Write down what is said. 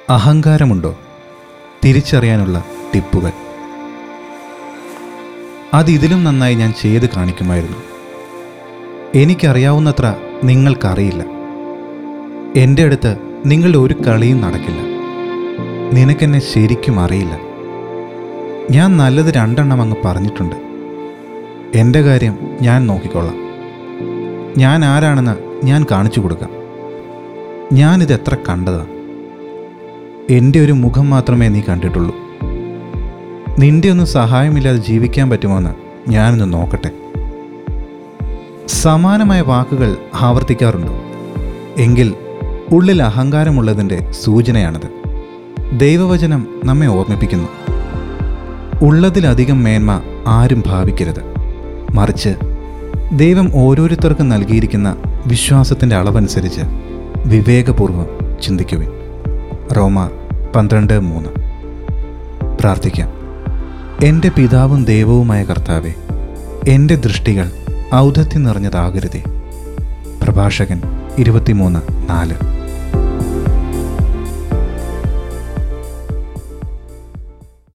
അഹങ്കാരമുണ്ടോ തിരിച്ചറിയാനുള്ള ടിപ്പുകൾ അതിതിലും നന്നായി ഞാൻ ചെയ്ത് കാണിക്കുമായിരുന്നു എനിക്കറിയാവുന്നത്ര നിങ്ങൾക്കറിയില്ല എൻ്റെ അടുത്ത് നിങ്ങളുടെ ഒരു കളിയും നടക്കില്ല നിനക്കെന്നെ ശരിക്കും അറിയില്ല ഞാൻ നല്ലത് രണ്ടെണ്ണം അങ്ങ് പറഞ്ഞിട്ടുണ്ട് എൻ്റെ കാര്യം ഞാൻ നോക്കിക്കൊള്ളാം ഞാൻ ആരാണെന്ന് ഞാൻ കാണിച്ചു കൊടുക്കാം ഞാനിത് എത്ര കണ്ടതാ എൻ്റെ ഒരു മുഖം മാത്രമേ നീ കണ്ടിട്ടുള്ളൂ നിന്റെ ഒന്നും സഹായമില്ലാതെ ജീവിക്കാൻ പറ്റുമോയെന്ന് ഞാനൊന്ന് നോക്കട്ടെ സമാനമായ വാക്കുകൾ ആവർത്തിക്കാറുണ്ട് എങ്കിൽ ഉള്ളിൽ അഹങ്കാരമുള്ളതിൻ്റെ സൂചനയാണത് ദൈവവചനം നമ്മെ ഓർമ്മിപ്പിക്കുന്നു ഉള്ളതിലധികം മേന്മ ആരും ഭാവിക്കരുത് മറിച്ച് ദൈവം ഓരോരുത്തർക്കും നൽകിയിരിക്കുന്ന വിശ്വാസത്തിൻ്റെ അളവനുസരിച്ച് വിവേകപൂർവ്വം ചിന്തിക്കുവിൻ റോമാർ പന്ത്രണ്ട് മൂന്ന് പ്രാർത്ഥിക്കാം എൻ്റെ പിതാവും ദൈവവുമായ കർത്താവെ എൻ്റെ ദൃഷ്ടികൾ ഔദത്യം നിറഞ്ഞതാകരുതേ പ്രഭാഷകൻ ഇരുപത്തിമൂന്ന് നാല്